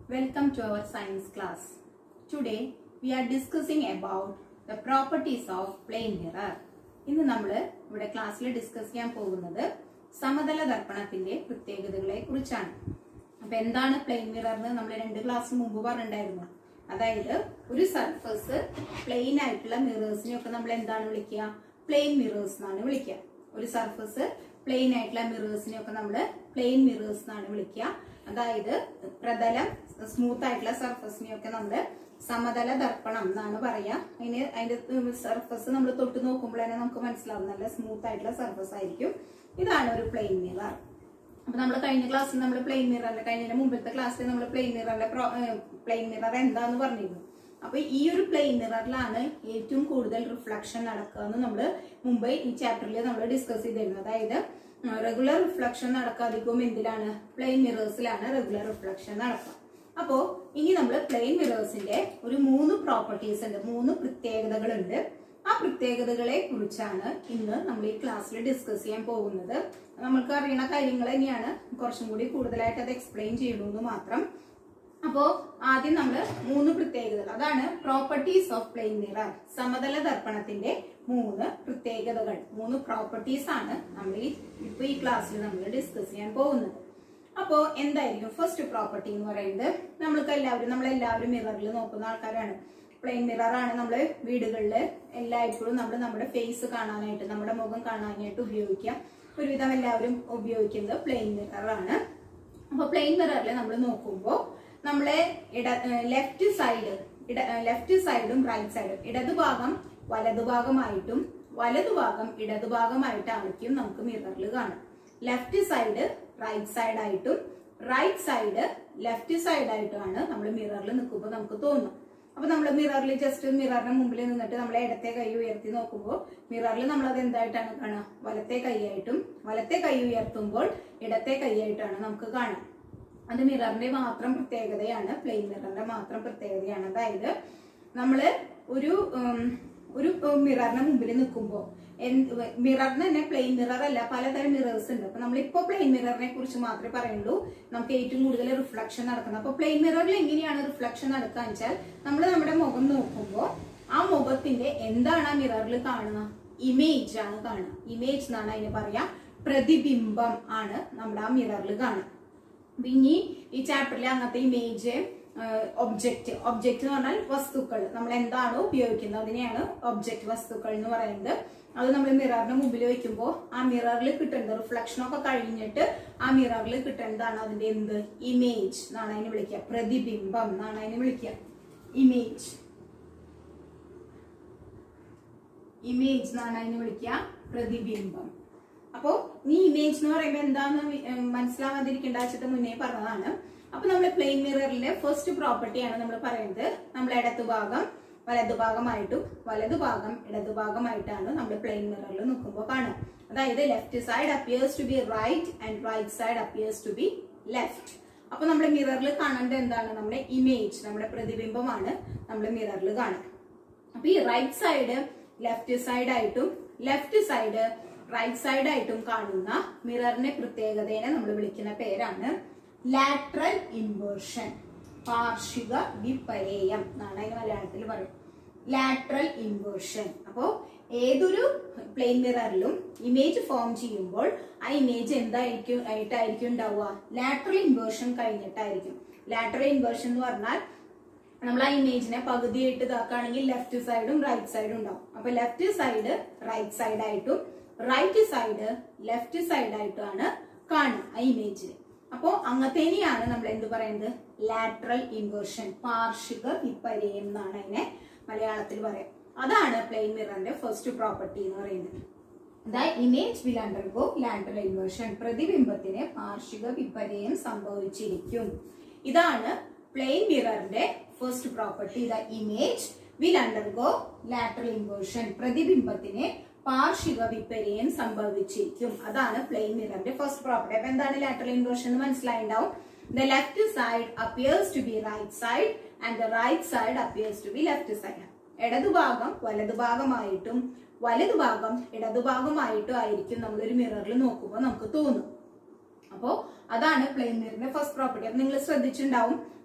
Welcome to our science class. Today we are discussing about the properties of plane mirror. ഇന്ന് നമ്മൾ ഇവിടെ ക്ലാസ്സിൽ discuss ചെയ്യാൻ പോകുന്നത് സമതല ദർപ്പണത്തിന്റെ പ്രത്യേകതകളെ കുറിച്ചാണ് അപ്പൊ എന്താണ് പ്ലെയിൻ മിറർ എന്ന് നമ്മൾ രണ്ട് ക്ലാസ് മുമ്പ് പറഞ്ഞിട്ടുണ്ടായിരുന്നു അതായത് ഒരു സർഫസ് പ്ലെയിൻ ആയിട്ടുള്ള മിറേഴ്സിനെ ഒക്കെ നമ്മൾ എന്താണ് വിളിക്കുക പ്ലെയിൻ മിറേഴ്സ് എന്നാണ് വിളിക്കുക ഒരു സർഫസ് പ്ലെയിൻ ആയിട്ടുള്ള മിറേഴ്സിനെ ഒക്കെ നമ്മൾ പ്ലെയിൻ മിറേഴ്സ് എന്നാണ് വിളിക്കുക അതായത് പ്രതലം സ്മൂത്ത് ആയിട്ടുള്ള സർഫസിനെ ഒക്കെ നമ്മൾ സമതല ദർപ്പണം എന്നാണ് പറയാ അതിന് അതിന്റെ സർഫസ് നമ്മൾ തൊട്ട് നോക്കുമ്പോൾ തന്നെ നമുക്ക് മനസ്സിലാവും നല്ല സ്മൂത്ത് ആയിട്ടുള്ള സർഫസ് ആയിരിക്കും ഇതാണ് ഒരു പ്ലെയിൻ മിറർ അപ്പൊ നമ്മൾ കഴിഞ്ഞ ക്ലാസ്സിൽ നമ്മൾ പ്ലെയിൻ മിററിന്റെ കഴിഞ്ഞ മുമ്പത്തെ ക്ലാസ്സിൽ നമ്മൾ പ്ലെയിൻ മിററിന്റെ പ്ലെയിൻ മിറർ എന്താന്ന് പറഞ്ഞിരുന്നു അപ്പൊ ഈ ഒരു പ്ലെയിൻ മിററിലാണ് ഏറ്റവും കൂടുതൽ റിഫ്ലക്ഷൻ നടക്കുക എന്ന് നമ്മൾ മുമ്പ് ഈ ചാപ്റ്ററിൽ നമ്മൾ ഡിസ്കസ് ചെയ്തിരുന്നു അതായത് റെഗുലർ റിഫ്ലക്ഷൻ നടക്കാതിരിക്കും എന്തിലാണ് പ്ലെയിൻ മിറേഴ്സിലാണ് റെഗുലർ റിഫ്ലക്ഷൻ നടക്കുക അപ്പോ ഇനി നമ്മൾ പ്ലെയിൻ മിറേഴ്സിന്റെ ഒരു മൂന്ന് പ്രോപ്പർട്ടീസ് ഉണ്ട് മൂന്ന് പ്രത്യേകതകളുണ്ട് ആ പ്രത്യേകതകളെ കുറിച്ചാണ് ഇന്ന് നമ്മൾ ഈ ക്ലാസ്സിൽ ഡിസ്കസ് ചെയ്യാൻ പോകുന്നത് നമ്മൾക്ക് അറിയുന്ന കാര്യങ്ങൾ തന്നെയാണ് കുറച്ചും കൂടി കൂടുതലായിട്ട് അത് എക്സ്പ്ലെയിൻ ചെയ്യണമെന്ന് മാത്രം അപ്പോ ആദ്യം നമ്മൾ മൂന്ന് പ്രത്യേകതകൾ അതാണ് പ്രോപ്പർട്ടീസ് ഓഫ് പ്ലെയിൻ മിറർ സമതല ദർപ്പണത്തിന്റെ മൂന്ന് പ്രത്യേകതകൾ മൂന്ന് പ്രോപ്പർട്ടീസ് ആണ് നമ്മൾ ഈ ഇപ്പൊ ഈ ക്ലാസ്സിൽ നമ്മൾ ഡിസ്കസ് ചെയ്യാൻ പോകുന്നത് അപ്പോ എന്തായിരിക്കും ഫസ്റ്റ് പ്രോപ്പർട്ടി എന്ന് പറയുന്നത് നമ്മൾക്ക് എല്ലാവരും നമ്മളെല്ലാവരും മിററിൽ നോക്കുന്ന ആൾക്കാരാണ് പ്ലെയിൻ മിറർ ആണ് നമ്മൾ വീടുകളിൽ എല്ലായ്പ്പോഴും നമ്മൾ നമ്മുടെ ഫേസ് കാണാനായിട്ട് നമ്മുടെ മുഖം കാണാനായിട്ട് ഉപയോഗിക്കാം ഒരുവിധം എല്ലാവരും ഉപയോഗിക്കുന്നത് പ്ലെയിൻ മിറർ ആണ് അപ്പൊ പ്ലെയിൻ മിററിൽ നമ്മൾ നോക്കുമ്പോൾ നമ്മളെ ഇട ലെഫ്റ്റ് സൈഡ് ഇട ലെഫ്റ്റ് സൈഡും റൈറ്റ് സൈഡും ഇടതുഭാഗം വലതുഭാഗമായിട്ടും വലതുഭാഗം ഇടതുഭാഗമായിട്ടായിരിക്കും നമുക്ക് മിററിൽ കാണാം ലെഫ്റ്റ് സൈഡ് റൈറ്റ് സൈഡ് ആയിട്ടും റൈറ്റ് സൈഡ് ലെഫ്റ്റ് സൈഡ് ആയിട്ടുമാണ് നമ്മൾ മിററിൽ നിൽക്കുമ്പോൾ നമുക്ക് തോന്നും അപ്പൊ നമ്മൾ മിററിൽ ജസ്റ്റ് മിററിന് മുമ്പിൽ നിന്നിട്ട് നമ്മൾ ഇടത്തെ കൈ ഉയർത്തി നോക്കുമ്പോൾ മിററിൽ നമ്മൾ അത് എന്തായിട്ടാണ് കാണുക വലത്തെ കൈയായിട്ടും വലത്തെ കൈ ഉയർത്തുമ്പോൾ ഇടത്തെ കൈയായിട്ടാണ് നമുക്ക് കാണാം അത് മിററിന്റെ മാത്രം പ്രത്യേകതയാണ് പ്ലെയിൻ മിററിന്റെ മാത്രം പ്രത്യേകതയാണ് അതായത് നമ്മള് ഒരു ഒരു മിററിന്റെ മുമ്പിൽ നിൽക്കുമ്പോൾ മിററിന് തന്നെ പ്ലെയിൻ മിറർ അല്ല പലതരം മിറേഴ്സ് ഉണ്ട് അപ്പൊ നമ്മളിപ്പോ പ്ലെയിൻ മിററിനെ കുറിച്ച് മാത്രമേ പറയുള്ളൂ നമുക്ക് ഏറ്റവും കൂടുതൽ റിഫ്ലക്ഷൻ നടക്കുന്നത് അപ്പൊ പ്ലെയിൻ മിററിൽ എങ്ങനെയാണ് റിഫ്ലക്ഷൻ നടക്കുക വെച്ചാൽ നമ്മൾ നമ്മുടെ മുഖം നോക്കുമ്പോൾ ആ മുഖത്തിന്റെ എന്താണ് ആ മിററിൽ കാണുക ഇമേജ് ആണ് കാണുക ഇമേജ് എന്നാണ് അതിന് പറയാ പ്രതിബിംബം ആണ് നമ്മുടെ ആ മിററിൽ കാണുക ഇനി ഈ ചാപ്റ്ററിൽ അങ്ങനത്തെ ഇമേജ് ഒബ്ജക്റ്റ് ഒബ്ജക്റ്റ് എന്ന് പറഞ്ഞാൽ വസ്തുക്കൾ നമ്മൾ എന്താണോ ഉപയോഗിക്കുന്നത് അതിനെയാണ് ഒബ്ജക്റ്റ് വസ്തുക്കൾ എന്ന് പറയുന്നത് അത് നമ്മൾ മിററിന് മുമ്പിൽ വെക്കുമ്പോൾ ആ മിററിൽ കിട്ടേണ്ടത് റിഫ്ലക്ഷൻ ഒക്കെ കഴിഞ്ഞിട്ട് ആ മിററിൽ കിട്ടേണ്ടതാണ് അതിന്റെ എന്ത് ഇമേജ് എന്നാണ് അതിന് വിളിക്കുക പ്രതിബിംബം എന്നാണ് അതിന് വിളിക്കുക ഇമേജ് ഇമേജ് എന്നാണ് അതിന് വിളിക്കുക പ്രതിബിംബം അപ്പോ ഈ ഇമേജ് എന്ന് പറയുമ്പോൾ എന്താന്ന് മനസ്സിലാവാതിരിക്കേണ്ട വെച്ചിട്ട് മുന്നേ പറഞ്ഞതാണ് അപ്പൊ നമ്മൾ പ്ലെയിൻ മിററിലെ ഫസ്റ്റ് പ്രോപ്പർട്ടിയാണ് നമ്മൾ പറയുന്നത് നമ്മൾ ഇടതുഭാഗം വലതുഭാഗമായിട്ടും വലതുഭാഗം ഇടതുഭാഗമായിട്ടാണ് നമ്മൾ പ്ലെയിൻ മിററിൽ നിൽക്കുമ്പോൾ കാണുക അതായത് left side appears to be right and right side appears to be left അപ്പൊ നമ്മൾ മിററിൽ കാണേണ്ടത് എന്താണ് നമ്മുടെ ഇമേജ് നമ്മുടെ പ്രതിബിംബമാണ് നമ്മൾ മിററിൽ കാണുക അപ്പൊ ഈ റൈറ്റ് സൈഡ് ലെഫ്റ്റ് സൈഡ് ആയിട്ടും ലെഫ്റ്റ് സൈഡ് റൈറ്റ് സൈഡ് ആയിട്ടും കാണുന്ന മിററിന്റെ പ്രത്യേകതയെ നമ്മൾ വിളിക്കുന്ന പേരാണ് ലാട്രൽ ഇൻവേർഷൻ പാർഷിക വിപരേയം എന്നാണ് അതിന് മലയാളത്തിൽ പറയും ലാട്രൽ ഇൻവേർഷൻ അപ്പോ ഏതൊരു പ്ലെയിൻ മിററിലും ഇമേജ് ഫോം ചെയ്യുമ്പോൾ ആ ഇമേജ് എന്തായിരിക്കും ആയിട്ടായിരിക്കും ഉണ്ടാവുക ലാട്രൽ ഇൻവേർഷൻ കഴിഞ്ഞിട്ടായിരിക്കും ലാട്രൽ ഇൻവേർഷൻ എന്ന് പറഞ്ഞാൽ നമ്മൾ ആ ഇമേജിനെ പകുതിയായിട്ട് ഇതാക്കുകയാണെങ്കിൽ ലെഫ്റ്റ് സൈഡും റൈറ്റ് സൈഡും ഉണ്ടാവും അപ്പൊ ലെഫ്റ്റ് സൈഡ് റൈറ്റ് സൈഡ് ആയിട്ടും റൈറ്റ് സൈഡ് ലെഫ്റ്റ് സൈഡ് ആയിട്ടാണ് കാണുക ആ ഇമേജിൽ അപ്പോ അങ്ങനത്തേനെയാണ് നമ്മൾ എന്ത് പറയുന്നത് ലാട്രൽ ഇൻവേർഷൻ പാർഷിക വിപര്യം എന്നാണ് അതിനെ മലയാളത്തിൽ പറയാം അതാണ് പ്ലെയിൻ മിററിന്റെ ഫസ്റ്റ് പ്രോപ്പർട്ടി എന്ന് പറയുന്നത് the image will undergo lateral inversion പ്രതിബിംബത്തിന് പാർഷിക വിപര്യം സംഭവിച്ചിരിക്കും ഇതാണ് പ്ലെയിൻ മിററിന്റെ first property the image will undergo lateral inversion പ്രതിബിംബത്തിന് പാർഷിക വിപര്യം സംഭവിച്ചിരിക്കും അതാണ് പ്ലെയിൻ മിററിന്റെ ഫസ്റ്റ് പ്രോപ്പർട്ടി അപ്പൊ എന്താണ് ലാറ്ററൽ ഇൻവേർഷൻ എന്ന് മനസ്സിലായിണ്ടാവും the left side appears to be right side and the right side appears to be left side ഇടതുഭാഗം വലതുഭാഗമായിട്ടും വലതുഭാഗം ഇടതുഭാഗമായിട്ടും ആയിരിക്കും നമ്മളൊരു മിററിൽ നോക്കുമ്പോൾ നമുക്ക് തോന്നും അപ്പോ അതാണ് പ്ലെയിൻ മിററിന്റെ ഫസ്റ്റ് പ്രോപ്പർട്ടി അപ്പൊ നിങ്ങൾ ശ്രദ്ധിച്ചിട്ടുണ്ടാവും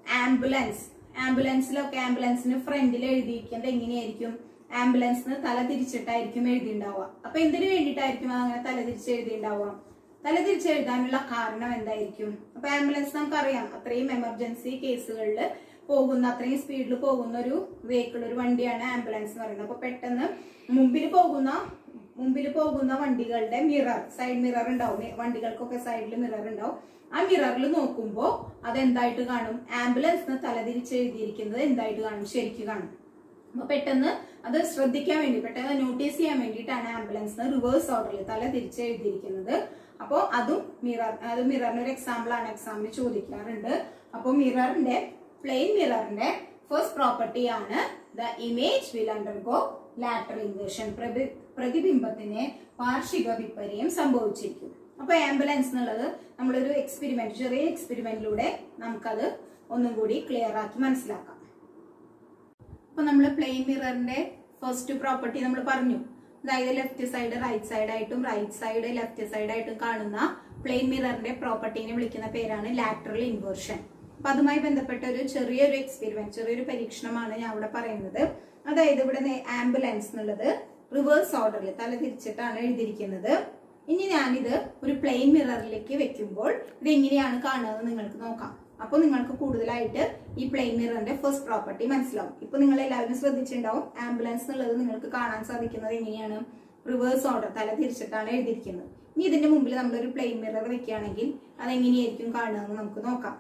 ആംബുലൻസ് ആംബുലൻസിലൊക്കെ ആംബുലൻസിന് ഫ്രണ്ടിൽ എഴുതിയിരിക്കുന്നത് എങ്ങനെയായിരിക്കും ആംബുലൻസിന് തല തിരിച്ചിട്ടായിരിക്കും എഴുതിണ്ടാവുക അപ്പൊ എന്തിനു വേണ്ടിയിട്ടായിരിക്കും അങ്ങനെ തല തിരിച്ച് എഴുതിണ്ടാവുക തല തിരിച്ച് എഴുതാനുള്ള കാരണം എന്തായിരിക്കും അപ്പൊ ആംബുലൻസ് നമുക്കറിയാം അത്രയും എമർജൻസി കേസുകളിൽ പോകുന്ന അത്രയും സ്പീഡിൽ പോകുന്ന ഒരു വെഹിക്കിൾ ഒരു വണ്ടിയാണ് ആംബുലൻസ് എന്ന് പറയുന്നത് അപ്പൊ പെട്ടെന്ന് മുമ്പിൽ പോകുന്ന മുമ്പിൽ പോകുന്ന വണ്ടികളുടെ മിറർ സൈഡ് മിറർ ഉണ്ടാവും മി- വണ്ടികൾക്കൊക്കെ സൈഡിൽ മിറർ ഉണ്ടാവും ആ മിററിൽ നോക്കുമ്പോൾ അതെന്തായിട്ട് കാണും ആംബുലൻസിന് തലതിരിച്ച് എഴുതിയിരിക്കുന്നത് എന്തായിട്ട് കാണും ശരിക്കും കാണും അപ്പൊ പെട്ടെന്ന് അത് ശ്രദ്ധിക്കാൻ വേണ്ടി പെട്ടെന്ന് നോട്ടീസ് ചെയ്യാൻ വേണ്ടിയിട്ടാണ് ആംബുലൻസിന് റിവേഴ്സ് ഓർഡറിൽ തല തിരിച്ച് എഴുതിയിരിക്കുന്നത് അപ്പോൾ അതും മിറർ അത് മിററിന്റെ ഒരു എക്സാമ്പിൾ ആണ് എക്സാമിന് ചോദിക്കാറുണ്ട് അപ്പോൾ മിററിന്റെ പ്ലെയിൻ മിററിന്റെ ഫസ്റ്റ് പ്രോപ്പർട്ടി ആണ് the image will undergo lateral inversion പ്രതിബിംബത്തിന് പാർഷിക വിപര്യം സംഭവിച്ചിരിക്കും അപ്പൊ ആംബുലൻസ് എന്നുള്ളത് നമ്മളൊരു എക്സ്പെരിമെന്റ് ചെറിയ എക്സ്പെരിമെന്റിലൂടെ നമുക്കത് ഒന്നും കൂടി ക്ലിയർ ആക്കി മനസ്സിലാക്കാം അപ്പൊ നമ്മൾ പ്ലെയിൻ മിററിന്റെ ഫസ്റ്റ് പ്രോപ്പർട്ടി നമ്മൾ പറഞ്ഞു അതായത് ലെഫ്റ്റ് സൈഡ് റൈറ്റ് സൈഡ് ആയിട്ടും റൈറ്റ് സൈഡ് ലെഫ്റ്റ് സൈഡ് ആയിട്ടും കാണുന്ന പ്ലെയിൻ മിററിന്റെ പ്രോപ്പർട്ടീനെ വിളിക്കുന്ന പേരാണ് ലാറ്ററൽ ഇൻവേർഷൻ അപ്പൊ അതുമായി ബന്ധപ്പെട്ട ഒരു ചെറിയൊരു എക്സ്പെരിമെന്റ് ചെറിയൊരു പരീക്ഷണമാണ് ഞാൻ ഇവിടെ പറയുന്നത് അതായത് ഇവിടെ ആംബുലൻസ് എന്നുള്ളത് റിവേഴ്സ് ഓർഡറിൽ തല തിരിച്ചിട്ടാണ് എഴുതിയിരിക്കുന്നത് ഇനി ഞാനിത് ഒരു പ്ലെയിൻ മിററിലേക്ക് വെക്കുമ്പോൾ ഇത് എങ്ങനെയാണ് കാണുന്നത് നിങ്ങൾക്ക് നോക്കാം അപ്പോൾ നിങ്ങൾക്ക് കൂടുതലായിട്ട് ഈ പ്ലെയിൻ മിററിന്റെ ഫസ്റ്റ് പ്രോപ്പർട്ടി മനസ്സിലാവും ഇപ്പൊ നിങ്ങൾ എല്ലാവരും ശ്രദ്ധിച്ചിട്ടുണ്ടാവും ആംബുലൻസ് എന്നുള്ളത് നിങ്ങൾക്ക് കാണാൻ സാധിക്കുന്നത് എങ്ങനെയാണ് റിവേഴ്സ് ഓർഡർ തല തിരിച്ചിട്ടാണ് എഴുതിയിരിക്കുന്നത് ഇനി ഇതിന്റെ മുമ്പിൽ നമ്മൾ ഒരു പ്ലെയിൻ മിറർ വെക്കുകയാണെങ്കിൽ അതെങ്ങനെയായിരിക്കും കാണുന്നതെന്ന് നമുക്ക് നോക്കാം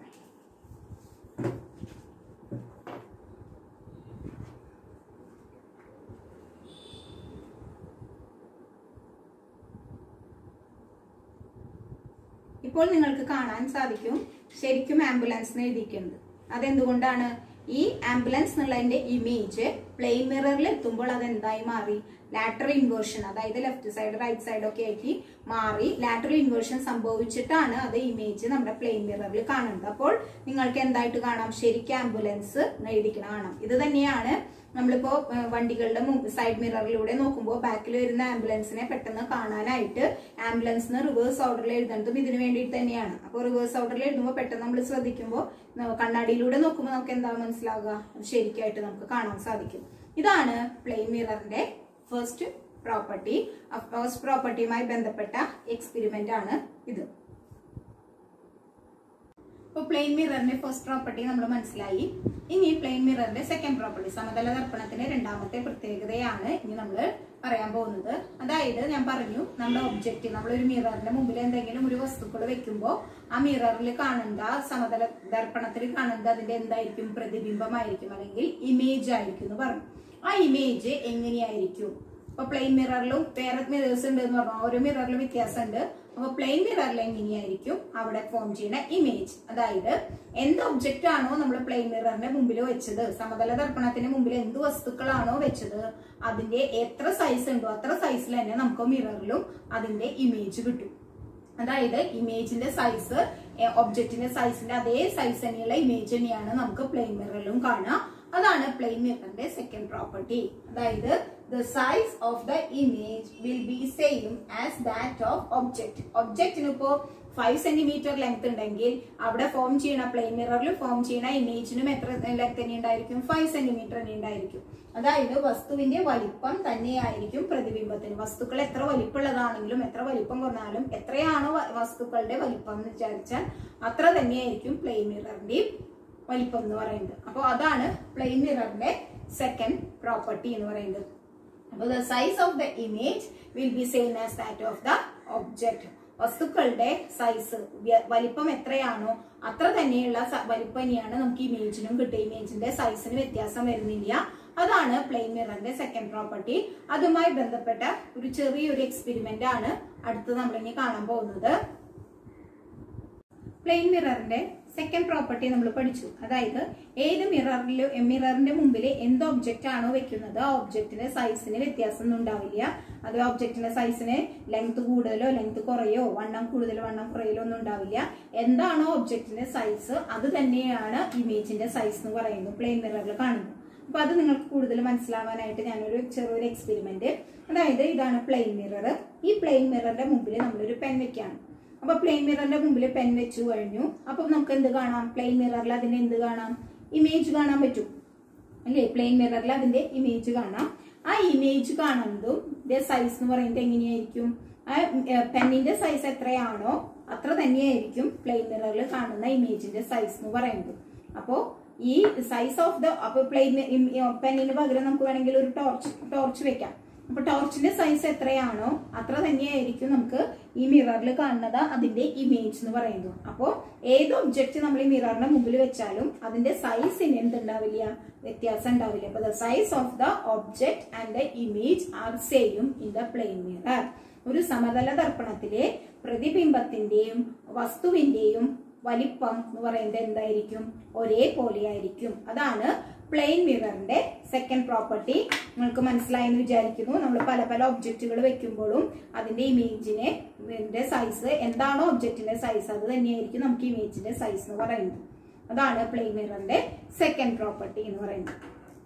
ഇപ്പോൾ നിങ്ങൾക്ക് കാണാൻ സാധിക്കും ശരിക്കും ആംബുലൻസിന് എഴുതിയിട്ടുണ്ട് അതെന്തുകൊണ്ടാണ് ഈ ആംബുലൻസ് എന്നുള്ളതിന്റെ ഇമേജ് പ്ലെയിൻ മിററിൽ എത്തുമ്പോൾ അത് എന്തായി മാറി ലാറ്ററൽ ഇൻവേർഷൻ അതായത് ലെഫ്റ്റ് സൈഡ് റൈറ്റ് സൈഡ് ഒക്കെ ആക്കി മാറി ലാറ്ററൽ ഇൻവേർഷൻ സംഭവിച്ചിട്ടാണ് അത് ഇമേജ് നമ്മുടെ പ്ലെയിൻ മിററിൽ കാണുന്നത് അപ്പോൾ നിങ്ങൾക്ക് എന്തായിട്ട് കാണാം ശരിക്കും ആംബുലൻസ് എഴുതിക്കണം കാണാം ഇത് തന്നെയാണ് നമ്മളിപ്പോ ഏഹ്, വണ്ടികളുടെ സൈഡ് മിററിലൂടെ നോക്കുമ്പോൾ ബാക്കിൽ വരുന്ന ആംബുലൻസിനെ പെട്ടെന്ന് കാണാനായിട്ട് ആംബുലൻസിന് റിവേഴ്സ് ഓർഡറിൽ എഴുതുന്നതും ഇതിനു വേണ്ടിയിട്ട് തന്നെയാണ് അപ്പോൾ റിവേഴ്സ് ഓർഡറിൽ എഴുതുമ്പോൾ പെട്ടെന്ന് നമ്മൾ ശ്രദ്ധിക്കുമ്പോൾ ന- കണ്ണാടിയിലൂടെ നോക്കുമ്പോൾ നമുക്ക് എന്താ മനസ്സിലാവുക അത് ശരിക്കായിട്ട് നമുക്ക് കാണാൻ സാധിക്കും ഇതാണ് പ്ലെയിൻ മിററിന്റെ ഫസ്റ്റ് പ്രോപ്പർട്ടി ഫസ്റ്റ് പ്രോപ്പർട്ടിയുമായി ബന്ധപ്പെട്ട എക്സ്പെരിമെന്റ് ആണ് ഇത് ഇപ്പൊ പ്ലെയിൻ മിററിന്റെ ഫസ്റ്റ് പ്രോപ്പർട്ടി നമ്മൾ മനസ്സിലായി ഇനി പ്ലെയിൻ മിററിന്റെ സെക്കൻഡ് പ്രോപ്പർട്ടി സമതല ദർപ്പണത്തിന്റെ രണ്ടാമത്തെ പ്രത്യേകതയാണ് ഇനി നമ്മൾ പറയാൻ പോകുന്നത് അതായത് ഞാൻ പറഞ്ഞു നമ്മുടെ ഒബ്ജക്റ്റ് നമ്മളൊരു മിററിന്റെ മുമ്പിൽ എന്തെങ്കിലും ഒരു വസ്തുക്കൾ വെക്കുമ്പോൾ ആ മിററിൽ കാണുന്ന സമതല ദർപ്പണത്തിൽ കാണുന്നത് അതിന്റെ എന്തായിരിക്കും പ്രതിബിംബമായിരിക്കും അല്ലെങ്കിൽ ഇമേജ് ആയിരിക്കും എന്ന് പറഞ്ഞു ആ ഇമേജ് എങ്ങനെയായിരിക്കും ഇപ്പൊ പ്ലെയിൻ മിററിലും വേറെ മിറേഴ്സ് ഉണ്ട് എന്ന് പറഞ്ഞു ഓരോ മിററിലും വ്യത്യാസമുണ്ട് അപ്പൊ പ്ലെയിൻ മിററിൽ എങ്ങനെയായിരിക്കും അവിടെ ഫോം ചെയ്യുന്ന ഇമേജ് അതായത് എന്ത് ഒബ്ജക്റ്റ് ആണോ നമ്മൾ പ്ലെയിൻ മിററിന്റെ മുമ്പിൽ വെച്ചത് സമതല ദർപ്പണത്തിന് മുമ്പിൽ എന്ത് വസ്തുക്കളാണോ വെച്ചത് അതിന്റെ എത്ര സൈസ് ഉണ്ടോ അത്ര സൈസിൽ തന്നെ നമുക്ക് മിററിലും അതിന്റെ ഇമേജ് കിട്ടും അതായത് ഇമേജിന്റെ സൈസ് ഒബ്ജക്റ്റിന്റെ സൈസിന്റെ അതേ സൈസ് തന്നെയുള്ള ഇമേജ് തന്നെയാണ് നമുക്ക് പ്ലെയിൻ മിററിലും കാണാം അതാണ് പ്ലെയിൻ മിററിന്റെ സെക്കൻഡ് പ്രോപ്പർട്ടി അതായത് the size of the image will be same as that of object ഒബ്ജക്റ്റിന് ഇപ്പോ ഫൈവ് സെന്റിമീറ്റർ ലെങ്ത് ഉണ്ടെങ്കിൽ അവിടെ ഫോം ചെയ്യണ പ്ലെയിൻ മിററിൽ ഫോം ചെയ്യണ ഇമേജിനും എത്ര ലെങ്ത് തന്നെ ഉണ്ടായിരിക്കും ഫൈവ് സെന്റിമീറ്റർ തന്നെ ഉണ്ടായിരിക്കും അതായത് വസ്തുവിന്റെ വലിപ്പം തന്നെയായിരിക്കും പ്രതിബിംബത്തിന് വസ്തുക്കൾ എത്ര വലിപ്പമുള്ളതാണെങ്കിലും എത്ര വലിപ്പം കുറഞ്ഞാലും എത്രയാണോ വ- വസ്തുക്കളുടെ വലിപ്പം എന്ന് വിചാരിച്ചാൽ അത്ര തന്നെയായിരിക്കും പ്ലെയിൻ മിററിന്റെയും വലിപ്പം എന്ന് പറയുന്നത് അപ്പോൾ അതാണ് പ്ലെയിൻ മിററിന്റെ സെക്കൻഡ് പ്രോപ്പർട്ടി എന്ന് പറയുന്നത് അപ്പോൾ the size of the image will be same as that of the object വസ്തുക്കളുടെ സൈസ് വലിപ്പം എത്രയാണോ അത്ര തന്നെയുള്ള സ- വലിപ്പം തന്നെയാണ് നമുക്ക് ഇമേജിനും കിട്ടുക ഇമേജിന്റെ സൈസിന് വ്യത്യാസം വരുന്നില്ല അതാണ് പ്ലെയിൻ മിററിന്റെ സെക്കൻഡ് പ്രോപ്പർട്ടി അതുമായി ബന്ധപ്പെട്ട ഒരു ചെറിയൊരു എക്സ്പെരിമെന്റ് ആണ് അടുത്ത് നമ്മൾ ഇനി കാണാൻ പോകുന്നത് പ്ലെയിൻ മിററിന്റെ സെക്കൻഡ് പ്രോപ്പർട്ടി നമ്മൾ പഠിച്ചു അതായത് ഏത് മിററിലും മിററിന്റെ മുമ്പിൽ എന്ത് ഒബ്ജക്റ്റ് ആണോ വെക്കുന്നത് ആ ഒബ്ജക്റ്റിന്റെ സൈസിന് വ്യത്യാസം ഒന്നും ഉണ്ടാവില്ല അത് ഒബ്ജക്റ്റിന്റെ സൈസിന് ലെങ്ത് കൂടുതലോ ലെങ്ത് കുറയോ വണ്ണം കൂടുതലോ വണ്ണം കുറയലോ ഒന്നും ഉണ്ടാവില്ല എന്താണോ ഒബ്ജക്റ്റിന്റെ സൈസ് അത് തന്നെയാണ് ഇമേജിന്റെ സൈസ് എന്ന് പറയുന്നത് പ്ലെയിൻ മിററിൽ കാണുന്നത് അപ്പൊ അത് നിങ്ങൾക്ക് കൂടുതൽ മനസ്സിലാവാനായിട്ട് ഞാനൊരു ചെറിയൊരു എക്സ്പെരിമെന്റ് അതായത് ഇതാണ് പ്ലെയിൻ മിറർ ഈ പ്ലെയിൻ മിററിന്റെ മുമ്പിൽ നമ്മളൊരു പെൻ വെക്കുകയാണ് അപ്പൊ പ്ലെയിൻ മിററിന്റെ മുമ്പിൽ പെൻ വെച്ചു കഴിഞ്ഞു അപ്പൊ നമുക്ക് എന്ത് കാണാം പ്ലെയിൻ മിററിൽ അതിന്റെ എന്ത് കാണാം ഇമേജ് കാണാൻ പറ്റും അല്ലേ പ്ലെയിൻ മിററിൽ അതിന്റെ ഇമേജ് കാണാം ആ ഇമേജ് കാണുന്നതും ഇതിന്റെ സൈസ് എന്ന് പറയുന്നത് എങ്ങനെയായിരിക്കും ആ പെന്നിന്റെ സൈസ് എത്രയാണോ അത്ര തന്നെയായിരിക്കും പ്ലെയിൻ മിററിൽ കാണുന്ന ഇമേജിന്റെ സൈസ് എന്ന് പറയുന്നത് അപ്പോ ഈ സൈസ് ഓഫ് ദ അപ്പൊ പ്ലെയിൻ പെന്നിന് പകരം നമുക്ക് വേണമെങ്കിൽ ഒരു ടോർച്ച് ടോർച്ച് വെക്കാം അപ്പൊ ടോർച്ചിന്റെ സൈസ് എത്രയാണോ അത്ര തന്നെയായിരിക്കും നമുക്ക് ഈ മിററിൽ കാണുന്നത് അതിന്റെ ഇമേജ് എന്ന് പറയുന്നത് അപ്പോ ഏത് ഒബ്ജക്റ്റ് നമ്മൾ ഈ മിററിന്റെ മുമ്പിൽ വെച്ചാലും അതിന്റെ സൈസിന് എന്തുണ്ടാവില്ല വ്യത്യാസം ഉണ്ടാവില്ല അപ്പൊ the size of the object and the image are same in the plain mirror ഒരു സമതല ദർപ്പണത്തിലെ പ്രതിബിംബത്തിന്റെയും വസ്തുവിന്റെയും വലിപ്പം എന്ന് പറയുന്നത് എന്തായിരിക്കും ഒരേപോലെ ആയിരിക്കും അതാണ് പ്ലെയിൻ മിററിന്റെ സെക്കൻഡ് പ്രോപ്പർട്ടി നിങ്ങൾക്ക് മനസ്സിലായി എന്ന് വിചാരിക്കുന്നു നമ്മൾ പല പല ഒബ്ജക്റ്റുകൾ വെക്കുമ്പോഴും അതിന്റെ ഇമേജിനെ ഇതിന്റെ സൈസ് എന്താണോ ഒബ്ജക്റ്റിന്റെ സൈസ് അത് തന്നെയായിരിക്കും നമുക്ക് ഇമേജിന്റെ സൈസ് എന്ന് പറയുന്നത് അതാണ് പ്ലെയിൻ മിററിന്റെ സെക്കൻഡ് പ്രോപ്പർട്ടി എന്ന് പറയുന്നത്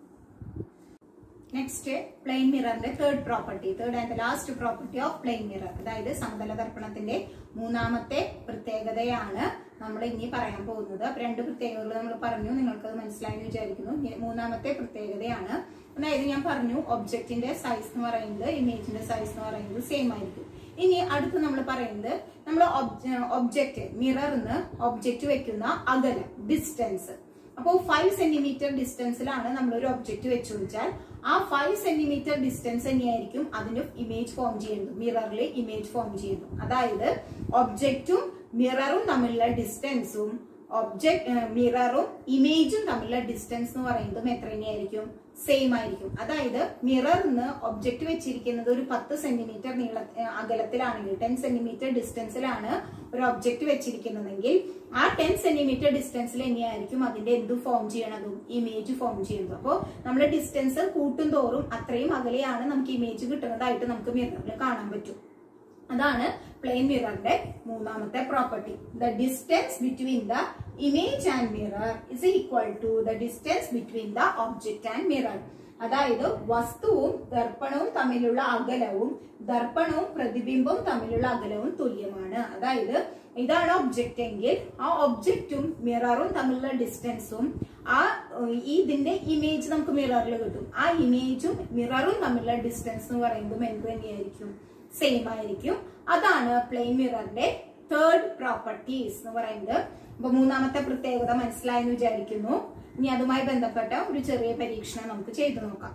നെക്സ്റ്റ് പ്ലെയിൻ മിററിന്റെ third property third and last property of plain mirror അതായത് സമതല ദർപ്പണത്തിന്റെ മൂന്നാമത്തെ പ്രത്യേകതയാണ് നമ്മൾ ഇനി പറയാൻ പോകുന്നത് അപ്പൊ രണ്ട് പ്രത്യേകതകൾ നമ്മൾ പറഞ്ഞു നിങ്ങൾക്ക് അത് മനസ്സിലായെന്ന് വിചാരിക്കുന്നു ഇനി മൂന്നാമത്തെ പ്രത്യേകതയാണ് അതായത് ഞാൻ പറഞ്ഞു ഒബ്ജക്റ്റിന്റെ സൈസ് എന്ന് പറയുന്നത് ഇമേജിന്റെ സൈസ് എന്ന് പറയുന്നത് സെയിം ആയിരിക്കും ഇനി അടുത്ത് നമ്മൾ പറയുന്നത് നമ്മൾ ഒബ്ജക്റ്റ് മിററിന്ന് ഒബ്ജക്റ്റ് വെക്കുന്ന അകലം ഡിസ്റ്റൻസ് അപ്പോൾ ഫൈവ് സെന്റിമീറ്റർ ഡിസ്റ്റൻസിലാണ് നമ്മൾ ഒരു ഒബ്ജക്റ്റ് വെച്ചു വെച്ചാൽ ആ ഫൈവ് സെന്റിമീറ്റർ ഡിസ്റ്റൻസ് തന്നെയായിരിക്കും അതിന്റെ ഇമേജ് ഫോം ചെയ്യുന്നത് മിററിൽ ഇമേജ് ഫോം ചെയ്യുന്നു അതായത് ഒബ്ജക്റ്റും മിററും തമ്മിലുള്ള ഡിസ്റ്റൻസും ഒബ്ജക്ട് മിററും ഇമേജും തമ്മിലുള്ള ഡിസ്റ്റൻസ് എന്ന് പറയുന്നതും എത്ര തന്നെയായിരിക്കും സെയിം ആയിരിക്കും അതായത് മിററിന്ന് ഒബ്ജക്റ്റ് വെച്ചിരിക്കുന്നത് ഒരു പത്ത് സെന്റിമീറ്റർ നീള ഏഹ് അകലത്തിലാണെങ്കിൽ ടെൻ സെന്റിമീറ്റർ ഡിസ്റ്റൻസിലാണ് ഒരു ഒബ്ജക്റ്റ് വെച്ചിരിക്കുന്നതെങ്കിൽ ആ ടെൻ സെന്റിമീറ്റർ ഡിസ്റ്റൻസിൽ തന്നെയായിരിക്കും അതിന്റെ എന്ത് ഫോം ചെയ്യണതും ഇമേജ് ഫോം ചെയ്യുന്നത് അപ്പോൾ നമ്മൾ ഡിസ്റ്റൻസ് കൂട്ടും തോറും അത്രയും അകലെയാണ് നമുക്ക് ഇമേജ് കിട്ടുന്നതായിട്ട് നമുക്ക് മിററിൽ കാണാൻ പറ്റും അതാണ് പ്ലെയിൻ മിററിന്റെ മൂന്നാമത്തെ property the distance between the image and mirror is equal to the distance between the object and mirror അതായത് വസ്തുവും ദർപ്പണവും തമ്മിലുള്ള അകലവും ദർപ്പണവും പ്രതിബിംബവും തമ്മിലുള്ള അകലവും തുല്യമാണ് അതായത് ഇതാണ് ഒബ്ജക്റ്റ് എങ്കിൽ ആ ഒബ്ജക്റ്റും മിററും തമ്മിലുള്ള ഡിസ്റ്റൻസും ആ ഏഹ്, ഈ ഇതിന്റെ ഇമേജ് നമുക്ക് മിററിൽ കിട്ടും ആ ഇമേജും മിററും തമ്മിലുള്ള ഡിസ്റ്റൻസ് എന്ന് പറയുമ്പോൾ എന്ത് തന്നെയായിരിക്കും സെയിം ആയിരിക്കും അതാണ് പ്ലെയിൻ മിററിന്റെ തേർഡ് പ്രോപ്പർട്ടീസ് എന്ന് പറയുന്നത് അപ്പൊ മൂന്നാമത്തെ പ്രത്യേകത മനസ്സിലായെന്ന് വിചാരിക്കുന്നു ഇനി അതുമായി ബന്ധപ്പെട്ട ഒരു ചെറിയ പരീക്ഷണം നമുക്ക് ചെയ്തു നോക്കാം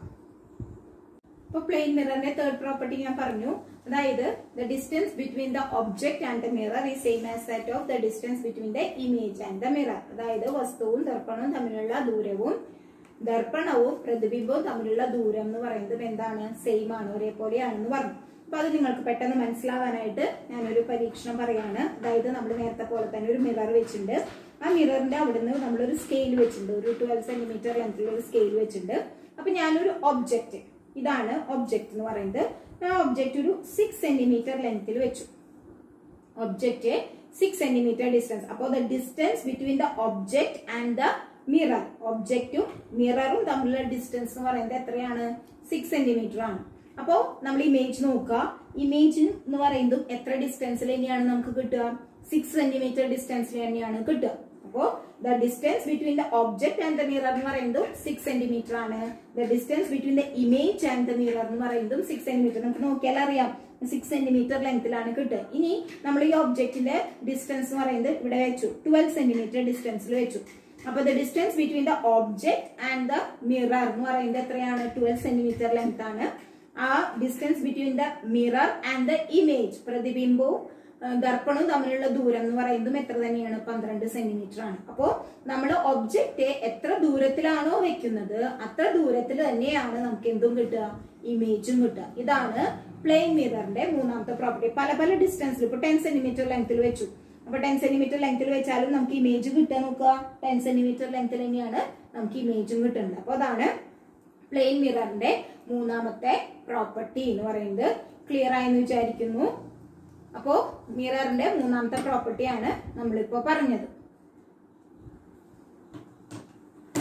ഇപ്പൊ പ്ലെയിൻ മിററിന്റെ തേർഡ് പ്രോപ്പർട്ടി ഞാൻ പറഞ്ഞു അതായത് the distance between the object and the mirror is same as that of the distance between the image and the mirror അതായത് വസ്തുവും ദർപ്പണവും തമ്മിലുള്ള ദൂരവും ദർപ്പണവും പ്രതിബിംബവും തമ്മിലുള്ള ദൂരം എന്ന് പറയുന്നത് എന്താണ് സെയിം ആണ് ഒരേപോലെയാണെന്ന് പറഞ്ഞു അപ്പൊ അത് നിങ്ങൾക്ക് പെട്ടെന്ന് മനസ്സിലാവാനായിട്ട് ഞാനൊരു പരീക്ഷണം പറയാണ് അതായത് നമ്മൾ നേരത്തെ പോലെ തന്നെ ഒരു മിറർ വെച്ചിട്ടുണ്ട് ആ മിററിന്റെ അവിടുന്ന് നമ്മളൊരു സ്കെയിൽ വെച്ചിട്ടുണ്ട് ഒരു ട്വൽവ് സെന്റിമീറ്റർ ലെങ്തിലുള്ള ഒരു സ്കെയിൽ വെച്ചിട്ടുണ്ട് അപ്പൊ ഞാനൊരു ഒബ്ജക്റ്റ് ഇതാണ് ഒബ്ജക്റ്റ് എന്ന് പറയുന്നത് ആ ഒബ്ജക്റ്റ് ഒരു സിക്സ് സെന്റിമീറ്റർ ലെങ്തിൽ വെച്ചു ഒബ്ജക്റ്റ് സിക്സ് സെന്റിമീറ്റർ ഡിസ്റ്റൻസ് അപ്പോൾ the distance between the object and the mirror ഒബ്ജക്റ്റും മിററും തമ്മിലുള്ള ഡിസ്റ്റൻസ് എന്ന് പറയുന്നത് എത്രയാണ് സിക്സ് സെന്റിമീറ്റർ ആണ് അപ്പോൾ നമ്മൾ ഇമേജ് നോക്കുക ഇമേജ് എന്ന് പറയുന്നതും എത്ര ഡിസ്റ്റൻസിൽ തന്നെയാണ് നമുക്ക് കിട്ടുക സിക്സ് സെന്റിമീറ്റർ ഡിസ്റ്റൻസിൽ തന്നെയാണ് കിട്ടുക അപ്പോ the distance between the object and the mirror എന്ന് പറയുന്നതും സിക്സ് സെന്റിമീറ്റർ ആണ് the distance between the image and the mirror എന്ന് പറയുന്നതും സിക്സ് സെന്റിമീറ്റർ നമുക്ക് നോക്കിയാൽ അറിയാം സിക്സ് സെന്റിമീറ്റർ ലെങ്ത്തിലാണ് കിട്ടുക ഇനി നമ്മൾ ഈ ഒബ്ജക്റ്റിന്റെ ഡിസ്റ്റൻസ് എന്ന് പറയുന്നത് ഇവിടെ വെച്ചു ട്വൽവ് സെന്റിമീറ്റർ ഡിസ്റ്റൻസിൽ വെച്ചു അപ്പൊ the distance between the object and the mirror എന്ന് പറയുന്നത് എത്രയാണ് ട്വൽവ് സെന്റിമീറ്റർ ലെങ്ത് ആണ് ആ distance between the mirror and the image പ്രതിബിംബവും ആ, ദർപ്പണവും തമ്മിലുള്ള ദൂരം എന്ന് പറയുന്നതും എത്ര തന്നെയാണ് പന്ത്രണ്ട് സെന്റിമീറ്റർ ആണ് അപ്പോ നമ്മൾ ഒബ്ജക്റ്റ് എത്ര ദൂരത്തിലാണോ വെക്കുന്നത് അത്ര ദൂരത്തിൽ തന്നെയാണ് നമുക്ക് എന്തും കിട്ടുക ഇമേജും കിട്ടുക ഇതാണ് പ്ലെയിൻ മിററിന്റെ മൂന്നാമത്തെ പ്രോപ്പർട്ടി പല പല ഡിസ്റ്റൻസിൽ ഇപ്പൊ ടെൻ സെന്റിമീറ്റർ ലെങ്ത്തിൽ വെച്ചു അപ്പൊ ടെൻ സെന്റിമീറ്റർ ലെങ്ത്തിൽ വെച്ചാലും നമുക്ക് ഇമേജ് കിട്ടാൻ നോക്കുക ടെൻ സെന്റിമീറ്റർ ലെങ്ത്തിൽ തന്നെയാണ് നമുക്ക് ഇമേജും കിട്ടുന്നത് അപ്പൊ അതാണ് പ്ലെയിൻ മിററിന്റെ മൂന്നാമത്തെ പ്രോപ്പർട്ടി എന്ന് പറയുന്നത് ക്ലിയർ ആയെന്ന് വിചാരിക്കുന്നു അപ്പോ മിററിന്റെ മൂന്നാമത്തെ പ്രോപ്പർട്ടിയാണ് നമ്മളിപ്പോ പറഞ്ഞത്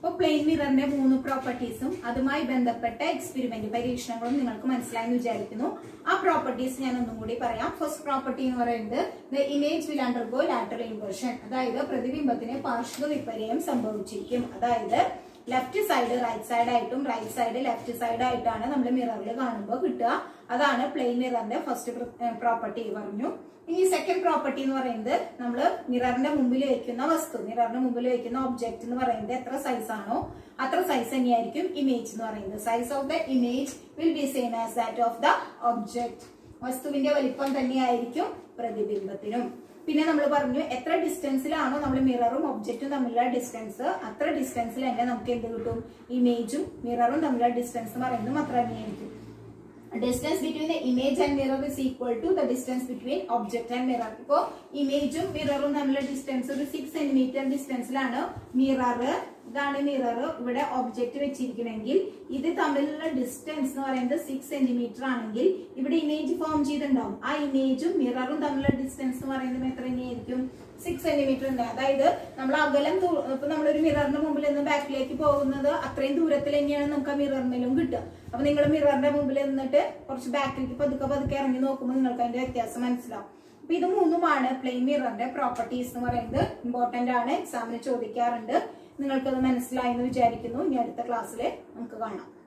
അപ്പോൾ പ്ലെയിൻ മിററിന്റെ മൂന്ന് പ്രോപ്പർട്ടീസും അതുമായി ബന്ധപ്പെട്ട എക്സ്പെരിമെന്റ് പരീക്ഷണങ്ങളും നിങ്ങൾക്ക് മനസ്സിലായെന്ന് വിചാരിക്കുന്നു ആ പ്രോപ്പർട്ടീസ് ഞാൻ ഒന്നും കൂടി പറയാം ഫസ്റ്റ് പ്രോപ്പർട്ടി എന്ന് പറയുന്നത് the image will undergo lateral inversion അതായത് പ്രതിബിംബത്തിന് പാർശ്വ വിപര്യം സംഭവിച്ചിരിക്കും അതായത് ലെഫ്റ്റ് സൈഡ് റൈറ്റ് സൈഡ് ആയിട്ടും റൈറ്റ് സൈഡ് ലെഫ്റ്റ് സൈഡ് ആയിട്ടാണ് നമ്മൾ മിററിൽ കാണുമ്പോൾ കിട്ടുക അതാണ് പ്ലെയിൻ മിററിന്റെ ഫസ്റ്റ് പ്രോപ്പർട്ടി പറഞ്ഞു ഇനി സെക്കൻഡ് പ്രോപ്പർട്ടി എന്ന് പറയുന്നത് നമ്മൾ മിററിന്റെ മുമ്പിൽ വെക്കുന്ന വസ്തു മിററിന്റെ മുമ്പിൽ വെക്കുന്ന ഒബ്ജക്റ്റ് എന്ന് പറയുന്നത് എത്ര സൈസ് ആണോ അത്ര സൈസ് തന്നെയായിരിക്കും ഇമേജ് എന്ന് പറയുന്നത് size of the image will be same as that of the object വസ്തുവിന്റെ വലിപ്പം തന്നെയായിരിക്കും പ്രതിബിംബത്തിനും പിന്നെ നമ്മൾ പറഞ്ഞു എത്ര ഡിസ്റ്റൻസിലാണോ നമ്മൾ മിററും ഒബ്ജക്റ്റും തമ്മിലുള്ള ഡിസ്റ്റൻസ് അത്ര ഡിസ്റ്റൻസിൽ തന്നെ നമുക്ക് എന്ത് കിട്ടും ഇമേജും മിററും തമ്മിലുള്ള ഡിസ്റ്റൻസ് പറയുന്നതും അത്ര തന്നെയായിരിക്കും distance between the image and mirror is equal to the distance between object and mirror ഇപ്പോ ഇമേജും മിററും തമ്മിലുള്ള ഡിസ്റ്റൻസ് ഒരു സിക്സ് സെന്റിമീറ്റർ ഡിസ്റ്റൻസിലാണ് മിറർ ഇതാണ് മിറർ ഇവിടെ ഒബ്ജക്റ്റ് വെച്ചിരിക്കണമെങ്കിൽ ഇത് തമ്മിലുള്ള ഡിസ്റ്റൻസ് എന്ന് പറയുന്നത് സിക്സ് സെന്റിമീറ്റർ ആണെങ്കിൽ ഇവിടെ ഇമേജ് ഫോം ചെയ്തിട്ടുണ്ടാവും ആ ഇമേജും മിററും തമ്മിലുള്ള ഡിസ്റ്റൻസ് എന്ന് പറയുന്നത് എത്ര തന്നെയായിരിക്കും സിക്സ് സെന്റിമീറ്റർ ഉണ്ട് അതായത് നമ്മൾ അകലം ദൂ- ഇപ്പൊ നമ്മളൊരു മിററിന്റെ മുമ്പിൽ നിന്ന് ബാക്കിലേക്ക് പോകുന്നത് അത്രയും ദൂരത്തിൽ തന്നെയാണ് നമുക്ക് ആ മിററിനും കിട്ടുക അപ്പൊ നിങ്ങൾ മിററിന്റെ മുമ്പിൽ നിന്നിട്ട് കുറച്ച് ബാക്കിലേക്ക് പതുക്കെ പതുക്കെ ഇറങ്ങി നോക്കുമ്പോൾ നിങ്ങൾക്ക് അതിന്റെ വ്യത്യാസം മനസ്സിലാവും അപ്പൊ ഇത് മൂന്നുമാണ് പ്ലെയിൻ മിററിന്റെ പ്രോപ്പർട്ടീസ് എന്ന് പറയുന്നത് ഇമ്പോർട്ടന്റ് ആണ് എക്സാമിന് ചോദിക്കാറുണ്ട് നിങ്ങൾക്കത് മനസ്സിലായി എന്ന് വിചാരിക്കുന്നു ഇനി അടുത്ത ക്ലാസ്സിൽ നമുക്ക് കാണാം